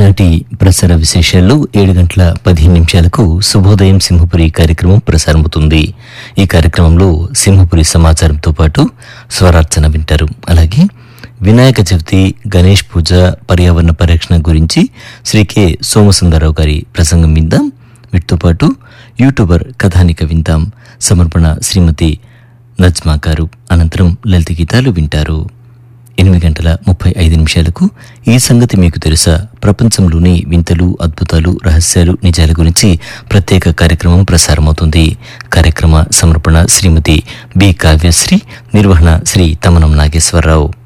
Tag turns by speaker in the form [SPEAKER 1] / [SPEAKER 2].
[SPEAKER 1] ఈనాటి ప్రసార విశేషాల్లో ఏడు గంటల పదిహేను నిమిషాలకు శుభోదయం సింహపురి కార్యక్రమం ప్రసారమవుతుంది ఈ కార్యక్రమంలో సింహపురి సమాచారంతో పాటు స్వరార్చన వింటారు అలాగే వినాయక చవితి గణేష్ పూజ పర్యావరణ పరిరక్షణ గురించి శ్రీ కె సోమసుందరరావు గారి ప్రసంగం విందాం వీటితో పాటు యూట్యూబర్ కథానిక విందాం సమర్పణ శ్రీమతి నజ్మా గారు అనంతరం లలిత గీతాలు వింటారు ఎనిమిది గంటల ముప్పై ఐదు నిమిషాలకు ఈ సంగతి మీకు తెలుసా ప్రపంచంలోని వింతలు అద్భుతాలు రహస్యాలు నిజాల గురించి ప్రత్యేక కార్యక్రమం ప్రసారమవుతుంది కార్యక్రమ సమర్పణ శ్రీమతి బి కావ్యశ్రీ నిర్వహణ శ్రీ తమనం నాగేశ్వరరావు